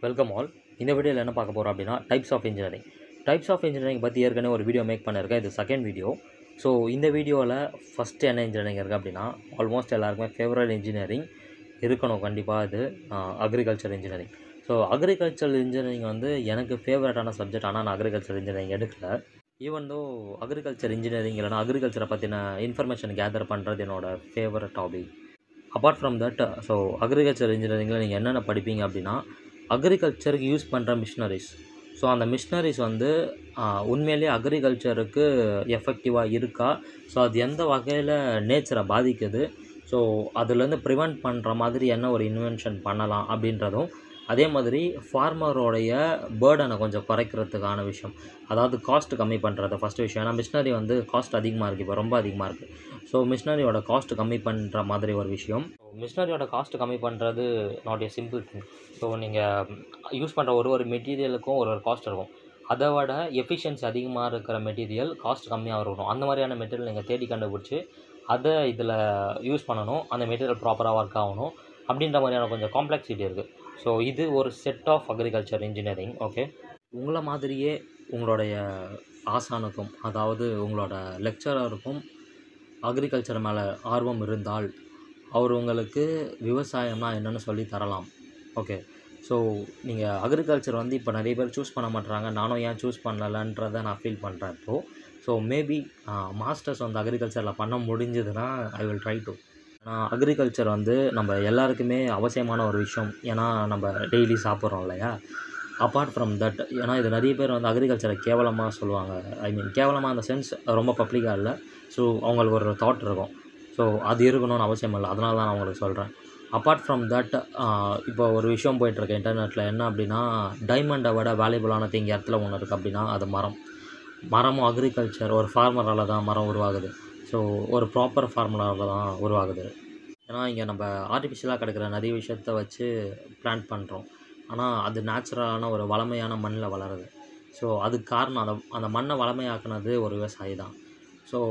welcome all இந்த வீடியோவில் என்ன பார்க்க போகிறோம் அப்படின்னா types of engineering types of engineering பற்றி ஏற்கனவே ஒரு வீடியோ மேக் பண்ணியிருக்கேன் இது செகண்ட் வீடியோ ஸோ இந்த வீடியோவில் ஃபஸ்ட்டு என்ன இன்ஜினியரிங் இருக்குது அப்படின்னா ஆல்மோஸ்ட் எல்லாருக்குமே ஃபேவரட் இன்ஜினியரிங் இருக்கணும் கண்டிப்பாக இது agriculture engineering so agriculture engineering வந்து எனக்கு ஃபேவரட்டான சப்ஜெக்ட் ஆனால் நான் அக்ரிகல்ச்சர் இன்ஜினியரிங் எடுக்கல ஈவன் தோ அக்ரிகல்ச்சர் இன்ஜினியரிங் இல்லைனா அக்ரிகல்ச்சரை பற்றின இன்ஃபர்மேஷன் கேதர் பண்ணுறது என்னோட favourite topic apart from that so agriculture இன்ஜினியரிங்கில் நீங்கள் என்னென்ன படிப்பீங்க அப்படின்னா அக்ரிகல்ச்சருக்கு யூஸ் பண்ணுற மிஷினரிஸ் ஸோ அந்த மிஷினரிஸ் வந்து ஆஹ், உண்மையிலேயே அக்ரிகல்ச்சருக்கு எஃபெக்டிவாக இருக்கா ஸோ அது எந்த வகையில் நேச்சரை பாதிக்குது ஸோ அதுலேருந்து ப்ரிவெண்ட் பண்ணுற மாதிரி என்ன ஒரு இன்வென்ஷன் பண்ணலாம் அப்படின்றதும் அதே மாதிரி ஃபார்மரோடைய பேர்டனை கொஞ்சம் குறைக்கிறதுக்கான விஷயம் அதாவது காஸ்ட் கம்மி பண்ணுறது ஃபஸ்ட்டு விஷயம் ஏன்னா மிஷினரி வந்து காஸ்ட் அதிகமாக இருக்குது இப்போ ரொம்ப அதிகமாக இருக்குது ஸோ மிஷினரியோட காஸ்ட் கம்மி பண்ணுற மாதிரி ஒரு விஷயம் மிஷினரியோட காஸ்ட் கம்மி பண்ணுறது not a simple thing so நீங்கள் யூஸ் பண்ணுற ஒரு ஒரு மெட்டீரியலுக்கும் ஒரு ஒரு காஸ்ட் இருக்கும் அதை விட எஃபிஷியன்சி அதிகமாக இருக்கிற மெட்டீரியல் காஸ்ட் கம்மியாக இருக்கணும் அந்த மாதிரியான மெட்டீரியல் நீங்கள் தேடி கண்டுபிடிச்சி அதை இதில் யூஸ் பண்ணணும் அந்த மெட்டீரியல் ப்ராப்பராக ஒர்க் ஆகணும் அப்படின்ற மாதிரியான கொஞ்சம் காம்ப்ளெக்சிட்டி இருக்குது ஸோ இது ஒரு set of agriculture engineering okay உங்களை மாதிரியே உங்களுடைய ஆசானுக்கும் அதாவது உங்களோட லெக்சரருக்கும் அக்ரிகல்ச்சர் மேலே ஆர்வம் இருந்தால் அவர் உங்களுக்கு விவசாயம்னா என்னென்னு சொல்லி தரலாம் ஓகே ஸோ நீங்கள் அக்ரிகல்ச்சர் வந்து இப்போ நிறைய பேர் சூஸ் பண்ண மாட்றாங்க நானும் ஏன் சூஸ் பண்ணலன்றதை நான் ஃபீல் பண்ணுறேன் இப்போது ஸோ மேபி மாஸ்டர்ஸ் வந்து அக்ரிகல்ச்சரில் பண்ண முடிஞ்சதுன்னா ஐ வில் ட்ரை டு ஆனால் அக்ரிகல்ச்சர் வந்து நம்ம எல்லாருக்குமே அவசியமான ஒரு விஷயம் ஏன்னா நம்ம டெய்லி சாப்பிட்றோம் இல்லையா அப்பார்ட் ஃப்ரம் தட் ஏன்னா இது நிறைய பேர் வந்து அக்ரிகல்ச்சரை கேவலமாக சொல்லுவாங்க ஐ மீன் கேவலமாக அந்த சென்ஸ் ரொம்ப பப்ளிக்காக இல்லை ஸோ அவங்களுக்கு ஒரு தாட் இருக்கும் ஸோ அது இருக்கணும்னு அவசியம் இல்லை அதனால தான் நான் உங்களுக்கு சொல்கிறேன் அப்பார்ட் ஃப்ரம் தட் இப்போ ஒரு விஷயம் போயிட்டுருக்கு இன்டர்நெட்டில் என்ன அப்படின்னா டைமண்டை விட வேல்யூபிளான திங் இடத்துல ஒன்று இருக்குது அப்படின்னா அது மரம் மரமும் அக்ரிகல்ச்சர் ஒரு ஃபார்மரால் தான் மரம் உருவாகுது ஸோ ஒரு ப்ராப்பர் ஃபார்முலாவில் தான் உருவாகுது ஏன்னா இங்கே நம்ம ஆர்டிஃபிஷியலாக கிடைக்கிற நிறைய விஷயத்த வச்சு பிளான்ட் பண்ணுறோம் ஆனால் அது நேச்சுரலான ஒரு வளமையான மண்ணில் வளருது ஸோ அதுக்கு காரணம் அந்த அந்த மண்ணை வளமையாக்குனது ஒரு விவசாயி தான் ஸோ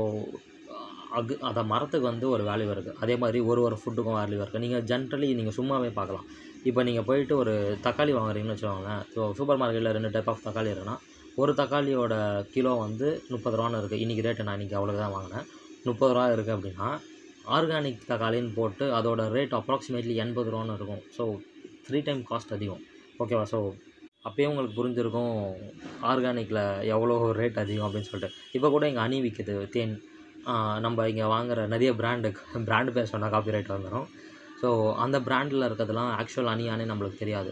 அது அந்த மரத்துக்கு வந்து ஒரு வேல்யூ இருக்குது அதே மாதிரி ஒரு ஒரு ஃபுட்டுக்கும் வேல்யூ இருக்குது நீங்கள் ஜென்ரலி நீங்கள் சும்மாவே பார்க்கலாம் இப்போ நீங்கள் போயிட்டு ஒரு தக்காளி வாங்குறீங்கன்னு வச்சுக்கோங்களேன் ஸோ சூப்பர் மார்க்கெட்டில் ரெண்டு டைப் ஆஃப் தக்காளி இருக்குன்னா ஒரு தக்காளியோட கிலோ வந்து முப்பது ரூபான்னு இருக்குது இன்றைக்கி ரேட்டு நான் இன்றைக்கி அவ்வளோ தான் வாங்கினேன் முப்பது ரூபா இருக்குது அப்படின்னா ஆர்கானிக் தக்காளின்னு போட்டு அதோட ரேட் அப்ராக்சிமேட்லி எண்பது ரூபான்னு இருக்கும் ஸோ த்ரீ டைம் காஸ்ட் அதிகம் ஓகேவா ஸோ அப்போயே உங்களுக்கு புரிஞ்சிருக்கும் ஆர்கானிக்கில் எவ்வளோ ரேட் அதிகம் அப்படின்னு சொல்லிட்டு இப்போ கூட இங்கே அணி விற்கிது தேன் ஆஹ் நம்ம இங்கே வாங்குற நிறைய பிராண்டு பிராண்டு பேர் சொன்னால் காப்பி ரைட் வந்துடும் ஸோ அந்த பிராண்டில் இருக்கிறதுலாம் ஆக்சுவல் அணியானே நம்மளுக்கு தெரியாது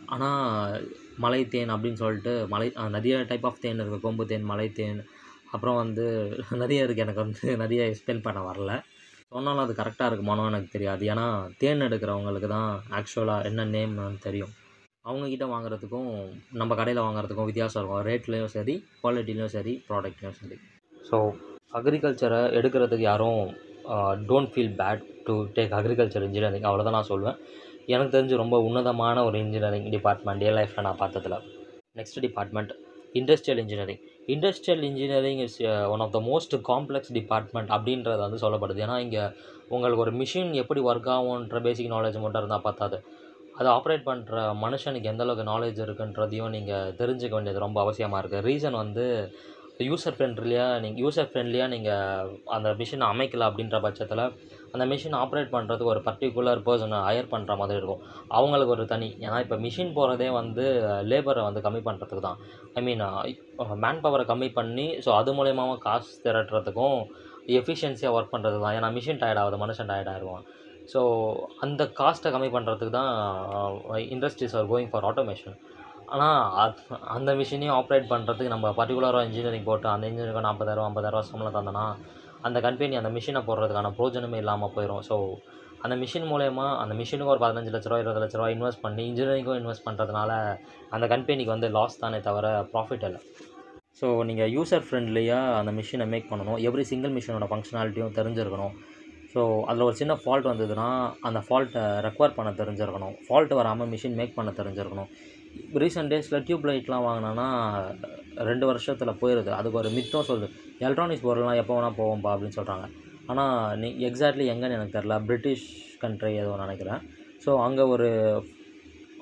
ஆனால் மலை தேன் அப்படின்னு சொல்லிட்டு மலை ஆஹ் நிறைய டைப் ஆஃப் தேன் இருக்குது கொம்பு தேன் மலை தேன் அப்புறம் வந்து நிறைய இருக்குது எனக்கு வந்து நிறைய எக்ஸ்பிளைன் பண்ண வரல சொன்னாலும் அது கரெக்டாக இருக்குமானோ எனக்கு தெரியாது ஏன்னா தேன் எடுக்கிறவங்களுக்கு தான் ஆக்சுவலாக என்ன நேம்னு தெரியும் அவங்கக்கிட்ட வாங்குறதுக்கும் நம்ம கடையில் வாங்குறதுக்கும் வித்தியாசம் இருக்கும் ரேட்லேயும் சரி குவாலிட்டிலையும் சரி ப்ராடக்ட்லேயும் சரி ஸோ அக்ரிகல்ச்சரை எடுக்கிறதுக்கு யாரும் don't feel bad to take agriculture engineering அவ்வளோதான் நான் சொல்லுவேன் எனக்கு தெரிஞ்சு ரொம்ப உன்னதமான ஒரு இன்ஜினியரிங் டிபார்ட்மெண்ட் என் லைஃப்பில் நான் பார்த்ததில் next department industrial engineering industrial engineering is one of the most complex department அப்படின்றது வந்து சொல்லப்படுது ஏன்னா இங்கே உங்களுக்கு ஒரு மிஷின் எப்படி ஒர்க் ஆகுன்ற பேசிக் நாலேஜ் மட்டும் இருந்தால் பார்த்தாது அதை ஆப்ரேட் பண்ணுற மனுஷனுக்கு எந்த அளவுக்கு நாலேஜ் இருக்குன்றதையும் நீங்கள் தெரிஞ்சுக்க வேண்டியது ரொம்ப அவசியமாக இருக்குது ரீசன் வந்து யூசர் ஃப்ரெண்ட்லியாக நீங்கள் யூசர் ஃப்ரெண்ட்லியாக நீங்கள் அந்த மிஷினை அமைக்கல அப்படின்ற பட்சத்தில் அந்த மிஷின் ஆப்ரேட் பண்ணுறதுக்கு ஒரு பர்டிகுலர் பர்சனை ஹையர் பண்ணுற மாதிரி இருக்கும் அவங்களுக்கு ஒரு தனி ஏன்னா இப்போ மிஷின் போகிறதே வந்து லேபரை வந்து கம்மி பண்ணுறதுக்கு தான் ஐ மீன் மேன் பவரை கம்மி பண்ணி ஸோ அது மூலயமாவும் காசு திரட்டுறதுக்கும் எஃபிஷியன்சியாக ஒர்க் பண்ணுறது தான் ஏன்னா மிஷின் டயர்ட் ஆகுது மனுஷன் டயர்ட் ஆயிடுவான் ஸோ அந்த காஸ்ட்டை கம்மி பண்ணுறதுக்கு தான் industries are going for automation ஆனால் அது அந்த மிஷினையும் ஆப்ரேட் பண்ணுறதுக்கு நம்ம பர்டிகுலராக இன்ஜினியரிங் போட்டு அந்த இன்ஜினியருக்கு நாற்பதாயிரம் ஐம்பதாயிரம் சம்பளம் தந்தோன்னா அந்த கம்பெனி அந்த மிஷினை போடுறதுக்கான பிரோஜனமே இல்லாமல் போயிடும் ஸோ அந்த மிஷின் மூலயமா அந்த மிஷினுக்கு ஒரு பதினஞ்சு லட்ச ரூபா இருபது லட்ச ரூபா இன்வெஸ்ட் பண்ணி இன்ஜினியரிங்கும் இன்வெஸ்ட் பண்ணுறதுனால அந்த கம்பெனிக்கு வந்து லாஸ் தானே தவிர ப்ராஃபிட் இல்லை ஸோ நீங்கள் யூசர் ஃப்ரெண்ட்லியாக அந்த மிஷினை மேக் பண்ணணும் எவ்ரி சிங்கிள் மிஷினோட ஃபங்க்ஷனாலிட்டியும் தெரிஞ்சிருக்கணும் ஸோ அதில் ஒரு சின்ன ஃபால்ட் வந்ததுன்னா அந்த ஃபால்ட்டை ரெக்வயர் பண்ண தெரிஞ்சிருக்கணும் ஃபால்ட் வராமல் மிஷின் மேக் பண்ண தெரிஞ்சிருக்கணும் ரீசெண்ட் டேஸில் டியூப் லைட்லாம் வாங்கினோன்னா ரெண்டு வருஷத்தில் போயிடுது அதுக்கு ஒரு மித்தம் சொல்லுது எலக்ட்ரானிக்ஸ் பொருள்லாம் எப்போ வேணால் போவோம்ப்பா அப்படின்னு சொல்கிறாங்க ஆனால் நீ எக்ஸாக்ட்லி எங்கேன்னு எனக்கு தெரில பிரிட்டிஷ் கண்ட்ரி ஏதோ நினைக்கிறேன் ஸோ அங்கே ஒரு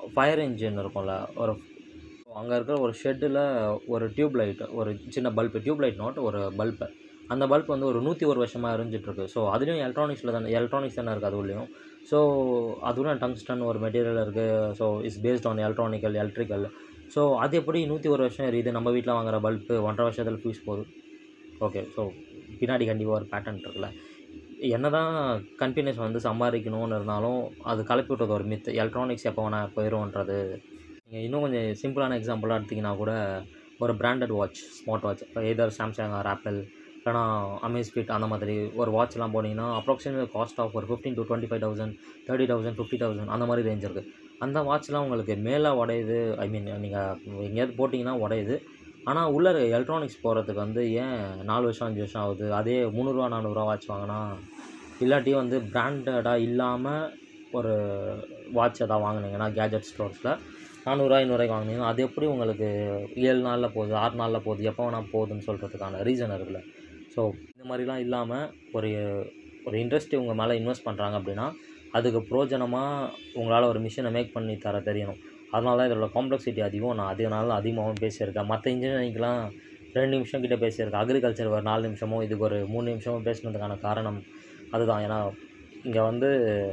ஃபயர் இன்ஜின் இருக்கும்ல ஒரு அங்கே இருக்கிற ஒரு ஷெட்டில் ஒரு டியூப் லைட் ஒரு சின்ன பல்பு டியூப் லைட் நாட் ஒரு பல்பு அந்த பல்ப் வந்து ஒரு நூற்றி ஒரு வருஷமாக எரிஞ்சிட்ருக்கு ஸோ அதுலேயும் எலக்ட்ரானிக்ஸில் தானே எலக்ட்ரானிக்ஸ் தானே இருக்குது அதுலேயும் ஸோ அதுவும் டங்ஸ்டன் ஒரு மெட்டீரியல் இருக்குது so it's based on electronical electrical so அது எப்படி நூற்றி ஒரு வருஷம் எரியுது நம்ம வீட்டில் வாங்குற பல்பு ஒன்றரை வருஷத்தில் ஃபியூஸ் போகுது ஓகே ஸோ பின்னாடி கண்டிப்பாக ஒரு பேட்டர்ன் இருக்குல்ல என்ன தான் கன்ஃபினியஸ் வந்து சம்பாதிக்கணும்னு இருந்தாலும் அது கலப்பி விட்டது ஒரு மித் எலக்ட்ரானிக்ஸ் எப்போ வேணால் போயிடும்ன்றது நீங்கள் இன்னும் கொஞ்சம் சிம்பிளான எக்ஸாம்பிளாக எடுத்திங்கன்னா கூட ஒரு branded watch smart watch either Samsung or Apple இல்லைனா அமேஸ்ஃபிட் அந்த மாதிரி ஒரு வாட்ச்லாம் போனீங்கன்னா அப்ராக்சிமேட் காஸ்ட் ஆஃப் ஒரு fifteen to twenty five thousand thirty thousand fifty thousand அந்த மாதிரி ரேஞ்ச் இருக்குது அந்த வாட்ச்லாம் உங்களுக்கு மேலே உடையுது ஐ மீன் நீங்கள் எங்கேயாவது போட்டிங்கன்னா உடையுது ஆனால் உள்ள எலக்ட்ரானிக்ஸ் போகிறதுக்கு வந்து ஏன் நாலு வருஷம் அஞ்சு வருஷம் ஆகுது அதே முந்நூறுரூவா நானூறுரூவா வாட்ச் வாங்கினா இல்லாட்டி வந்து பிராண்டடாக இல்லாமல் ஒரு வாட்ச் எதாவது வாங்கினீங்கன்னா கேஜெட் ஸ்டோர்ஸில் நானூறுரூவா ஐநூறுரூவாய்க்கு வாங்கினீங்கன்னா அது எப்படி உங்களுக்கு ஏழு நாளில் போகுது ஆறு நாளில் போகுது எப்போ வேணால் போகுதுன்னு சொல்கிறதுக்கான ரீசன் இருக்குல்ல ஸோ இந்த மாதிரிலாம் இல்லாமல் ஒரு ஒரு இண்டஸ்ட்ரி உங்கள் மேலே இன்வெஸ்ட் பண்ணுறாங்க அப்படின்னா அதுக்கு பிரோஜனமாக உங்களால் ஒரு மிஷினை மேக் பண்ணி தர தெரியணும் அதனால தான் இதோட காம்ப்ளெக்சிட்டி அதிகம் நான் அதனால அதிகமாகவும் பேசியிருக்கேன் மற்ற இன்ஜினியரிங்க்கெலாம் ரெண்டு நிமிஷம் கிட்ட பேசியிருக்கேன் அக்ரிகல்ச்சர் ஒரு நாலு நிமிஷமோ இதுக்கு ஒரு மூணு நிமிஷமோ பேசுனதுக்கான காரணம் அதுதான் ஏன்னா இங்கே வந்து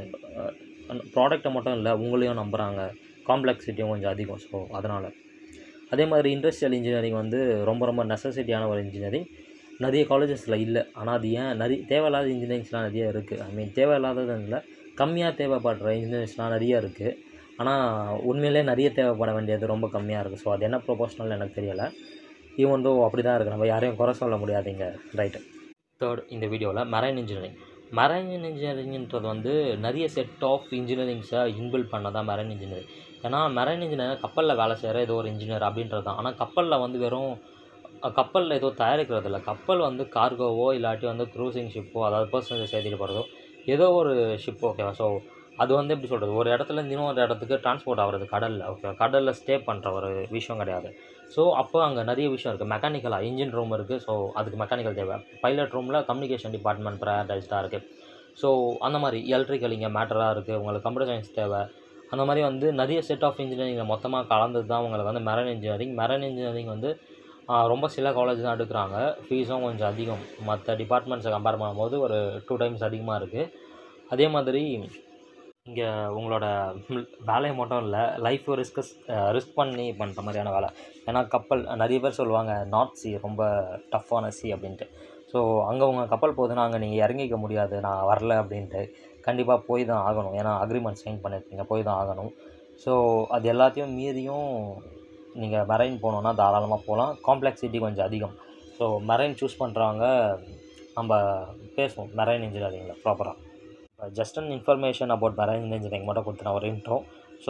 ப்ராடக்ட்டை மட்டும் இல்லை உங்களையும் நம்புகிறாங்க காம்ப்ளெக்சிட்டியும் கொஞ்சம் அதிகம் ஸோ அதனால் அதே மாதிரி இண்டஸ்ட்ரியல் இன்ஜினியரிங் வந்து ரொம்ப ரொம்ப நெசசிட்டியான ஒரு இன்ஜினியரிங் நிறைய காலேஜஸில் இல்லை ஆனால் அது ஏன் நிறைய தேவையில்லாத இன்ஜினியரிங்ஸ்லாம் நிறைய இருக்குது ஐ மீன் தேவையில்லாததுன்னு இல்லை கம்மியாக தேவைப்படுற இன்ஜினியரிங்ஸ்லாம் நிறைய இருக்குது ஆனால் உண்மையிலே நிறைய தேவைப்பட வேண்டியது ரொம்ப கம்மியாக இருக்குது ஸோ அது என்ன ப்ரொபோஷனல் எனக்கு தெரியலை ஈவன் தோ அப்படி தான் இருக்குது நம்ம யாரையும் குறை சொல்ல முடியாதுங்க ரைட்டு தேர்ட் இந்த வீடியோவில் மெரைன் இன்ஜினியரிங் மெரைன் இன்ஜினியரிங்ன்றது வந்து நிறைய செட் ஆஃப் இன்ஜினியரிங்ஸை இன்பில்ட் பண்ண தான் மெரைன் இன்ஜினியரிங் ஏன்னா மெரைன் இன்ஜினியர் கப்பலில் வேலை செய்கிற ஏதோ ஒரு இன்ஜினியர் அப்படின்றது தான் ஆனால் கப்பலில் வந்து வெறும் கப்பலில் ஏதோ தயாரிக்கிறது இல்லை கப்பல் வந்து கார்கோவோ இல்லாட்டி வந்து க்ரூசிங் ஷிப்போ அதாவது பர்சனேஜ் ஏற்றிட்டு போகிறதோ ஏதோ ஒரு ஷிப் ஓகேவா ஸோ அது வந்து எப்படி சொல்கிறது ஒரு இடத்துல இருந்து இன்னொரு இடத்துக்கு டிரான்ஸ்போர்ட் ஆகிறது கடலில் ஓகே கடலில் ஸ்டே பண்ணுற ஒரு விஷயம் கிடையாது ஸோ அப்போ அங்கே நிறைய விஷயம் இருக்குது மெக்கானிக்கலாக இன்ஜின் ரூம் இருக்குது ஸோ அதுக்கு மெக்கானிக்கல் தேவை பைலட் ரூமில் கம்யூனிகேஷன் டிபார்ட்மெண்ட் ப்ரையாரிட்டைஸ்டாக இருக்குது ஸோ அந்த மாதிரி எலக்ட்ரிக்கல் இங்கே மேட்டராக இருக்குது உங்களுக்கு கம்ப்யூட்டர் சயின்ஸ் தேவை அந்த மாதிரி வந்து நிறைய செட் ஆஃப் இன்ஜினியரிங் மொத்தமாக கலந்தது தான் உங்களுக்கு வந்து மெரன் இன்ஜினியரிங் மெரன் இன்ஜினியரிங் வந்து ரொம்ப சில காலேஜ் தான் எடுக்கிறாங்க ஃபீஸும் கொஞ்சம் அதிகம் மற்ற டிபார்ட்மெண்ட்ஸை கம்பேர் பண்ணும்போது ஒரு டூ டைம்ஸ் அதிகமாக இருக்குது அதே மாதிரி இங்கே உங்களோட வேலையை மட்டும் இல்லை லைஃப் ரிஸ்க் ரிஸ்க் பண்ணி பண்ணுற மாதிரியான வேலை ஏன்னா கப்பல் நிறைய பேர் சொல்லுவாங்க நார்த் சி ரொம்ப டஃப்பான சி அப்படின்ட்டு ஸோ அங்கே உங்கள் கப்பல் போகுதுன்னா அங்கே நீங்கள் இறங்கிக்க முடியாது நான் வரல அப்படின்ட்டு கண்டிப்பாக போய் தான் ஆகணும் ஏன்னா அக்ரிமெண்ட் சைன் பண்ணியிருக்கீங்க போய் தான் ஆகணும் ஸோ அது எல்லாத்தையும் மீறியும் நீங்கள் மெரைன் போகணுன்னா தாராளமாக போகலாம் காம்ப்ளெக்சிட்டி கொஞ்சம் அதிகம் ஸோ மெரைன் சூஸ் பண்ணுறவங்க நம்ம பேசுவோம் மெரைன் இன்ஜினியரிங்கில் ப்ராப்பராக இப்போ just an information about marine engineering மட்டும் கொடுத்தேன் ஒரு இன்ட்ரோ ஸோ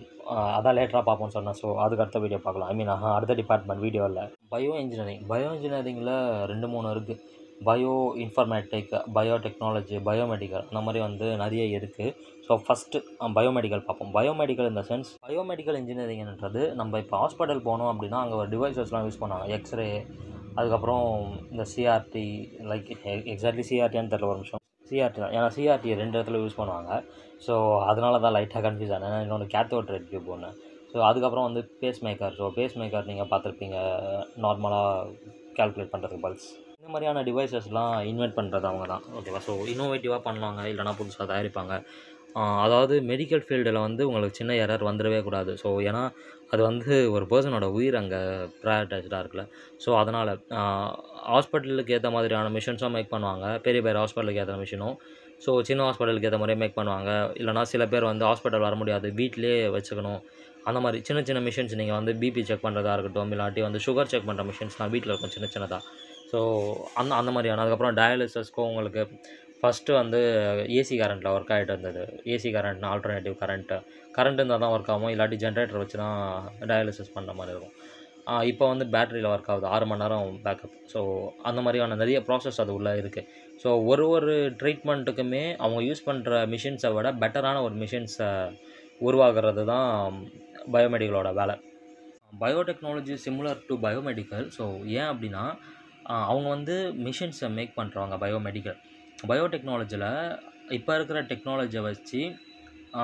அதான் லேட்டராக பார்ப்போம்னு சொன்னேன் ஸோ அதுக்கு அடுத்த வீடியோ பார்க்கலாம் ஐ மீன் அடுத்த டிபார்ட்மெண்ட் வீடியோ இல்லை பயோ இன்ஜினியரிங் பயோ இன்ஜினியரிங்கில் ரெண்டு மூணு இருக்குது bio informatic bio technology biomedical அந்த மாதிரி வந்து நிறைய இருக்குது ஸோ ஃபஸ்ட்டு பயோமெடிக்கல் பார்ப்போம் பயோமெடிக்கல் இந்த சென்ஸ் பயோமெடிக்கல் இன்ஜினியரிங்ன்றது நம்ம இப்போ ஹாஸ்பிட்டல் போனோம் அப்படின்னா அங்கே ஒரு டிவைசஸ்லாம் யூஸ் பண்ணுவாங்க எக்ஸ்ரே அதுக்கப்புறம் இந்த சிஆர்டி லைக் எக்ஸாக்ட்லி சிஆர்டின்னு தெரியல ஒரு நிமிஷம் சிஆர்டி தான் ஏன்னா சிஆர்டி ரெண்டு இடத்துல யூஸ் பண்ணுவாங்க ஸோ அதனால தான் லைட்டாக கன்ஃபியூஸ் ஆனேன் இன்னொன்று கேத்தோட் ரெட் டியூப் ஒன்று ஸோ அதுக்கப்புறம் வந்து pace maker so pace maker நீங்கள் பார்த்துருப்பீங்க நார்மலாக கால்குலேட் பண்ணுறதுக்கு பல்ஸ் இந்த மாதிரியான டிவைசஸ்லாம் இன்வெர்ட் பண்ணுறது அவங்க தான் ஓகேவா ஸோ இன்னோவேட்டிவாக பண்ணுவாங்க இல்லைனா புதுசாக தயாரிப்பாங்க அதாவது மெடிக்கல் ஃபீல்டில் வந்து உங்களுக்கு சின்ன எரர் வந்துடவே கூடாது ஸோ ஏன்னா அது வந்து ஒரு பர்சனோட உயிர் அங்கே ப்ரையாரிட்டைஸ்டாக இருக்குல்ல ஸோ அதனால் ஹாஸ்பிட்டலுக்கு ஏற்ற மாதிரியான மிஷின்ஸும் மேக் பண்ணுவாங்க பெரிய பெரிய ஹாஸ்பிட்டலுக்கு ஏற்ற மிஷினும் ஸோ சின்ன ஹாஸ்பிட்டலுக்கு ஏற்ற மாதிரியே மேக் பண்ணுவாங்க இல்லைனா சில பேர் வந்து ஹாஸ்பிட்டல் வர முடியாது வீட்டிலே வச்சுக்கணும் அந்த மாதிரி சின்ன சின்ன மிஷின்ஸ் நீங்கள் வந்து பிபி செக் பண்ணுறதா இருக்கட்டும் இல்லாட்டி வந்து சுகர் செக் பண்ணுற மிஷின்ஸ்லாம் வீட்டில் இருக்கும் சின்ன சின்னதாக ஸோ அந்த அந்த மாதிரியான அதுக்கப்புறம் டயாலிசிஸ்க்கும் உங்களுக்கு ஃபஸ்ட்டு வந்து ஏசி கரண்ட்டில் ஒர்க் ஆகிட்டு இருந்தது ஏசி கரண்ட்னா ஆல்டர்னேட்டிவ் கரண்ட்டு கரண்ட் இருந்தால் தான் ஒர்க் ஆகும் இல்லாட்டி ஜென்ரேட்டர் வச்சு தான் டயாலிசிஸ் பண்ணுற மாதிரி இருக்கும் இப்போ வந்து பேட்டரியில் ஒர்க் ஆகுது ஆறு மணி நேரம் பேக்கப் ஸோ அந்த மாதிரியான நிறைய ப்ராசஸ் அது உள்ளே இருக்குது ஸோ ஒரு ஒரு ட்ரீட்மெண்ட்டுக்குமே அவங்க யூஸ் பண்ணுற மிஷின்ஸை விட பெட்டரான ஒரு மிஷின்ஸை உருவாகிறது தான் பயோமெடிக்கலோட வேலை biotechnology similar to biomedical so ஏன் அப்படின்னா அவங்க வந்து மிஷின்ஸை மேக் பண்ணுறவங்க பயோமெடிக்கல் பயோடெக்னாலஜியில் இப்போ இருக்கிற டெக்னாலஜியை வச்சு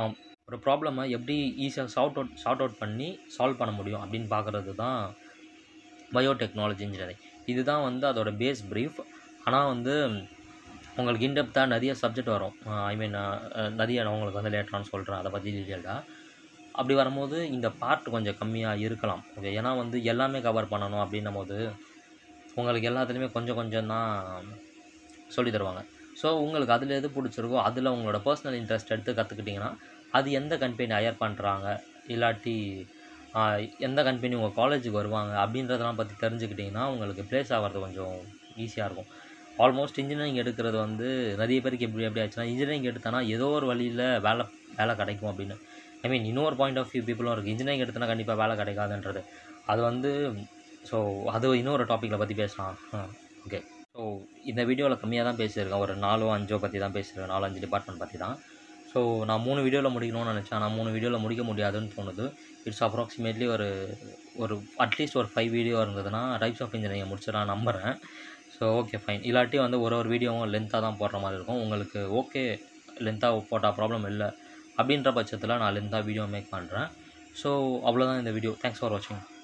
ஒரு ப்ராப்ளமை எப்படி ஈஸியாக சார்ட் அவுட் சார்ட் அவுட் பண்ணி சால்வ் பண்ண முடியும் அப்படின்னு பார்க்குறது தான் பயோடெக்னாலஜி இன்ஜினியரிங் இதுதான் வந்து அதோட பேஸ் ப்ரீஃப் ஆனால் வந்து உங்களுக்கு இன்டெப்த்தாக நிறைய சப்ஜெக்ட் வரும் ஐ மீன் நிறைய நான் உங்களுக்கு வந்து லேட்டரானு சொல்கிறேன் அதை பற்றி டீட்டெயில்டாக அப்படி வரும்போது இந்த பார்ட் கொஞ்சம் கம்மியாக இருக்கலாம் ஓகே ஏன்னா வந்து எல்லாமே கவர் பண்ணணும் அப்படின்னும் போது உங்களுக்கு எல்லாத்துலேயுமே கொஞ்சம் கொஞ்சம் தான் சொல்லி தருவாங்க ஸோ உங்களுக்கு அதில் எது பிடிச்சிருக்கோ அதில் உங்களோட பர்சனல் இன்ட்ரெஸ்ட் எடுத்து கற்றுக்கிட்டிங்கன்னா அது எந்த கம்பெனி ஹையர் பண்ணுறாங்க இல்லாட்டி ஆஹ், எந்த கம்பெனி உங்கள் காலேஜுக்கு வருவாங்க அப்படின்றதெல்லாம் பற்றி தெரிஞ்சுக்கிட்டிங்கன்னா உங்களுக்கு ப்ளேஸ் ஆகிறது கொஞ்சம் ஈஸியாக இருக்கும் ஆல்மோஸ்ட் இன்ஜினியரிங் எடுக்கிறது வந்து நிறைய பேருக்கு எப்படி எப்படி ஆச்சுன்னா இன்ஜினியரிங் எடுத்தனா ஏதோ ஒரு வழியில் வேலை வேலை கிடைக்கும் அப்படின்னு ஐ மீன் இன்னொரு பாயிண்ட் ஆஃப் வியூ பீப்புளும் இருக்குது இன்ஜினியரிங் எடுத்தனா கண்டிப்பாக வேலை கிடைக்காதுன்றது அது வந்து ஸோ அது இன்னொரு டாப்பிக்கில் பற்றி பேசலாம் ஓகே ஸோ இந்த வீடியோவில் கம்மியாக தான் பேசியிருக்கேன் ஒரு நாலோ அஞ்சோ பற்றி தான் பேசியிருக்கேன் நாலு அஞ்சு டிபார்ட்மெண்ட் பற்றி தான் ஸோ நான் மூணு வீடியோவில் முடிக்கணும்னு நினச்சேன் நான் மூணு வீடியோவில் முடிக்க முடியாதுன்னு தோணுது இட்ஸ் அப்ராக்சிமேட்லி ஒரு ஒரு அட்லீஸ்ட் ஒரு ஃபைவ் வீடியோ இருந்ததுன்னா டைப்ஸ் ஆஃப் இன்ஜினியரிங் முடிச்சு நான் நம்புகிறேன் ஸோ ஓகே ஃபைன் இல்லாட்டி வந்து ஒரு ஒரு வீடியோவும் லென்த்தாக தான் போடுற மாதிரி இருக்கும் உங்களுக்கு ஓகே லென்த்தாக போட்டால் ப்ராப்ளம் இல்லை அப்படின்ற பட்சத்தில் நான் லென்த்தாக வீடியோ மேக் பண்ணுறேன் ஸோ அவ்வளோதான் இந்த வீடியோ தேங்க்ஸ் ஃபார் வாட்சிங்